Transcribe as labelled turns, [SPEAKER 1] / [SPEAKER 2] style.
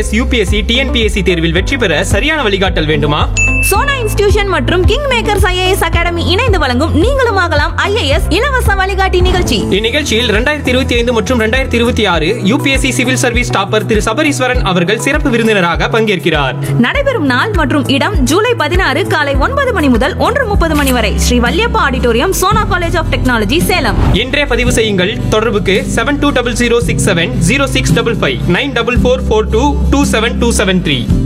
[SPEAKER 1] IAS UPSC TNPSC தேர்வில் வெற்றி பெற சரியான வழிகாட்டல் வேண்டுமா
[SPEAKER 2] சோனா இன்ஸ்டிடியூஷன் மற்றும் கிங் மேக்கர்ஸ் ஐஏஎஸ் அகாடமி இணைந்து வழங்கும் நீங்களும் ஆகலாம் ஐஏஎஸ் இலவச வழிகாட்டி நிகழ்ச்சி
[SPEAKER 1] இந்நிகழ்ச்சியில் ரெண்டாயிரத்தி இருபத்தி ஐந்து மற்றும் ரெண்டாயிரத்தி இருபத்தி ஆறு யூபிஎஸ்சி சிவில் சர்வீஸ் டாப்பர் திரு சபரீஸ்வரன் அவர்கள் சிறப்பு விருந்தினராக பங்கேற்கிறார்
[SPEAKER 2] நடைபெறும் நாள் மற்றும் இடம் ஜூலை பதினாறு காலை ஒன்பது மணி முதல் ஒன்று முப்பது மணி வரை Sri Valliappa auditorium Sona college of technology Salem
[SPEAKER 1] இன்றே பதிவு செய்யுங்கள் தொடர்புக்கு seven two double zero six seven zero six double five nine double four four two two seven two seven three